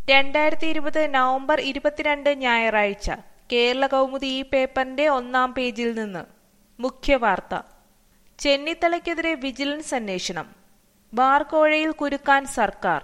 രണ്ടായിരത്തി ഇരുപത് നവംബർ ഇരുപത്തിരണ്ട് ഞായറാഴ്ച കേരള കൗമുദി ഈ പേപ്പറിന്റെ ഒന്നാം പേജിൽ നിന്ന് മുഖ്യവാർത്ത ചെന്നിത്തലയ്ക്കെതിരെ വിജിലൻസ് അന്വേഷണം ബാർകോഴയിൽ കുരുക്കാൻ സർക്കാർ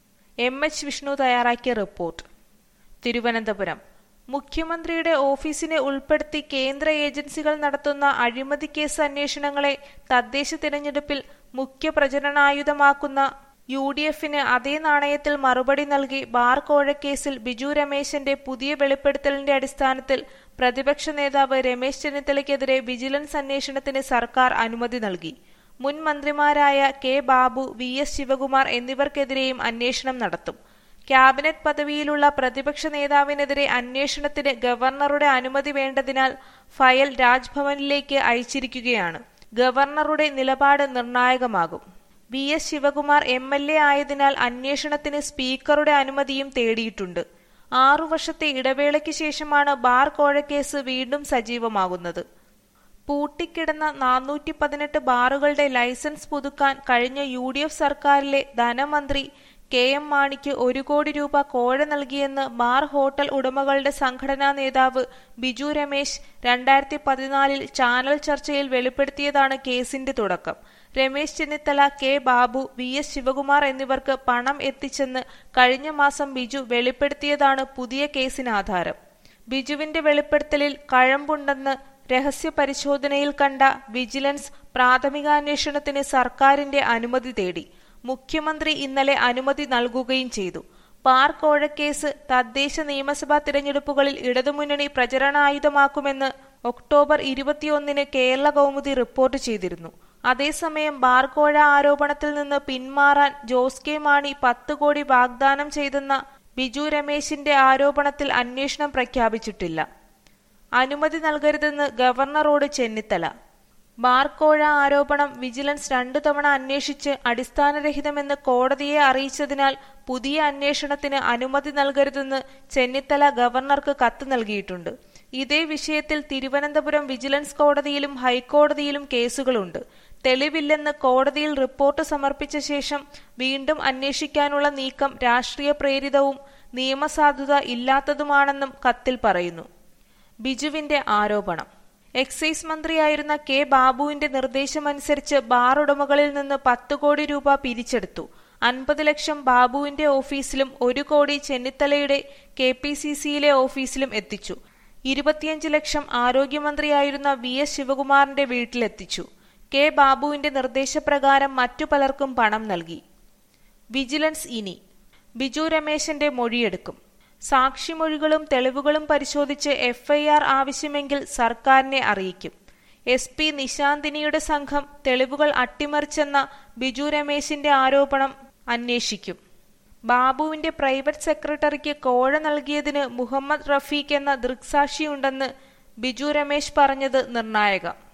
എം എച്ച് വിഷ്ണു തയ്യാറാക്കിയ റിപ്പോർട്ട് തിരുവനന്തപുരം മുഖ്യമന്ത്രിയുടെ ഓഫീസിനെ ഉൾപ്പെടുത്തി കേന്ദ്ര ഏജൻസികൾ നടത്തുന്ന അഴിമതി കേസ് അന്വേഷണങ്ങളെ തദ്ദേശ തിരഞ്ഞെടുപ്പിൽ മുഖ്യ പ്രചരണായുധമാക്കുന്ന യു ഡി എഫിന് അതേ നാണയത്തിൽ മറുപടി നൽകി ബാർ കോഴക്കേസിൽ ബിജു രമേശന്റെ പുതിയ വെളിപ്പെടുത്തലിന്റെ അടിസ്ഥാനത്തിൽ പ്രതിപക്ഷ നേതാവ് രമേശ് ചെന്നിത്തലയ്ക്കെതിരെ വിജിലൻസ് അന്വേഷണത്തിന് സർക്കാർ അനുമതി നൽകി മുൻ മന്ത്രിമാരായ K Babu V S Sivakumar എന്നിവർക്കെതിരെയും അന്വേഷണം നടത്തും ക്യാബിനറ്റ് പദവിയിലുള്ള പ്രതിപക്ഷ നേതാവിനെതിരെ അന്വേഷണത്തിന് ഗവർണറുടെ അനുമതി വേണ്ടതിനാൽ ഫയൽ രാജ്ഭവനിലേക്ക് അയച്ചിരിക്കുകയാണ് ഗവർണറുടെ നിലപാട് നിർണായകമാകും V S Sivakumar M L A ആയതിനാൽ അന്വേഷണത്തിന് സ്പീക്കറുടെ അനുമതിയും തേടിയിട്ടുണ്ട് ആറു വർഷത്തെ ഇടവേളയ്ക്ക് ശേഷമാണ് ബാർ കോഴക്കേസ് വീണ്ടും സജീവമാകുന്നത് പൂട്ടിക്കിടന്ന നാനൂറ്റി പതിനെട്ട് ബാറുകളുടെ ലൈസൻസ് പുതുക്കാൻ കഴിഞ്ഞ യു ഡി എഫ് സർക്കാരിലെ ധനമന്ത്രി കെ എം മാണിക്ക് ഒരു കോടി രൂപ കോഴ നൽകിയെന്ന് ബാർ ഹോട്ടൽ ഉടമകളുടെ സംഘടനാ നേതാവ് ബിജു രമേശ് രണ്ടായിരത്തി പതിനാലിൽ ചാനൽ ചർച്ചയിൽ വെളിപ്പെടുത്തിയതാണ് കേസിന്റെ തുടക്കം Ramesh Chennithala K Babu V S Sivakumar എന്നിവർക്ക് പണം എത്തിച്ചെന്ന് കഴിഞ്ഞ മാസം ബിജു വെളിപ്പെടുത്തിയതാണ് പുതിയ കേസിനാധാരം ബിജുവിന്റെ വെളിപ്പെടുത്തലിൽ കഴമ്പുണ്ടെന്ന് രഹസ്യ പരിശോധനയിൽ കണ്ട വിജിലൻസ് പ്രാഥമികാന്വേഷണത്തിന് സർക്കാരിന്റെ അനുമതി തേടി മുഖ്യമന്ത്രി ഇന്നലെ അനുമതി നൽകുകയും ചെയ്തു പാർ കോഴക്കേസ് തദ്ദേശ നിയമസഭാ തിരഞ്ഞെടുപ്പുകളിൽ ഇടതുമുന്നണി പ്രചരണായുധമാക്കുമെന്ന് ഒക്ടോബർ ഇരുപത്തിയൊന്നിന് കേരള കൗമുദി റിപ്പോർട്ട് ചെയ്തിരുന്നു അതേസമയം ബാർകോഴ ആരോപണത്തിൽ നിന്ന് പിന്മാറാൻ ജോസ് കെ മാണി പത്ത് കോടി വാഗ്ദാനം ചെയ്തെന്ന ബിജു രമേശിന്റെ ആരോപണത്തിൽ അന്വേഷണം പ്രഖ്യാപിച്ചിട്ടില്ല അനുമതി നൽകരുതെന്ന് ഗവർണറോട് ചെന്നിത്തല ബാർകോഴ ആരോപണം വിജിലൻസ് രണ്ടു തവണ അന്വേഷിച്ച് അടിസ്ഥാനരഹിതമെന്ന് കോടതിയെ അറിയിച്ചതിനാൽ പുതിയ അന്വേഷണത്തിന് അനുമതി നൽകരുതെന്ന് ചെന്നിത്തല ഗവർണർക്ക് കത്ത് നൽകിയിട്ടുണ്ട് ഇതേ വിഷയത്തിൽ തിരുവനന്തപുരം വിജിലൻസ് കോടതിയിലും ഹൈക്കോടതിയിലും കേസുകളുണ്ട് തെളിവില്ലെന്ന് കോടതിയിൽ റിപ്പോർട്ട് സമർപ്പിച്ച ശേഷം വീണ്ടും അന്വേഷിക്കാനുള്ള നീക്കം രാഷ്ട്രീയ പ്രേരിതവും നിയമസാധുത ഇല്ലാത്തതുമാണെന്നും കത്തിൽ പറയുന്നു ബിജുവിന്റെ ആരോപണം എക്സൈസ് മന്ത്രിയായിരുന്ന കെ ബാബുവിന്റെ നിർദ്ദേശമനുസരിച്ച് ബാർ ഉടമകളിൽ നിന്ന് പത്ത് കോടി രൂപ പിരിച്ചെടുത്തു അൻപത് ലക്ഷം ബാബുവിന്റെ ഓഫീസിലും ഒരു കോടി ചെന്നിത്തലയുടെ കെ പി സി സിയിലെ ഓഫീസിലും എത്തിച്ചു ഇരുപത്തിയഞ്ച് ലക്ഷം ആരോഗ്യമന്ത്രിയായിരുന്ന വി എസ് ശിവകുമാറിന്റെ വീട്ടിലെത്തിച്ചു കെ ബാബുവിന്റെ നിർദ്ദേശപ്രകാരം മറ്റു പലർക്കും പണം നൽകി വിജിലൻസ് ഇനി ബിജു രമേശന്റെ മൊഴിയെടുക്കും സാക്ഷിമൊഴികളും തെളിവുകളും പരിശോധിച്ച് എഫ്ഐആർ ആവശ്യമെങ്കിൽ സർക്കാരിനെ അറിയിക്കും എസ് പി നിശാന്തിനിയുടെ സംഘം തെളിവുകൾ അട്ടിമറിച്ചെന്ന ബിജു രമേശിന്റെ ആരോപണം അന്വേഷിക്കും ബാബുവിന്റെ പ്രൈവറ്റ് സെക്രട്ടറിക്ക് കോഴ നൽകിയതിന് മുഹമ്മദ് റഫീഖ് എന്ന ദൃക്സാക്ഷിയുണ്ടെന്ന് ബിജു രമേശ് പറഞ്ഞത് നിർണായകം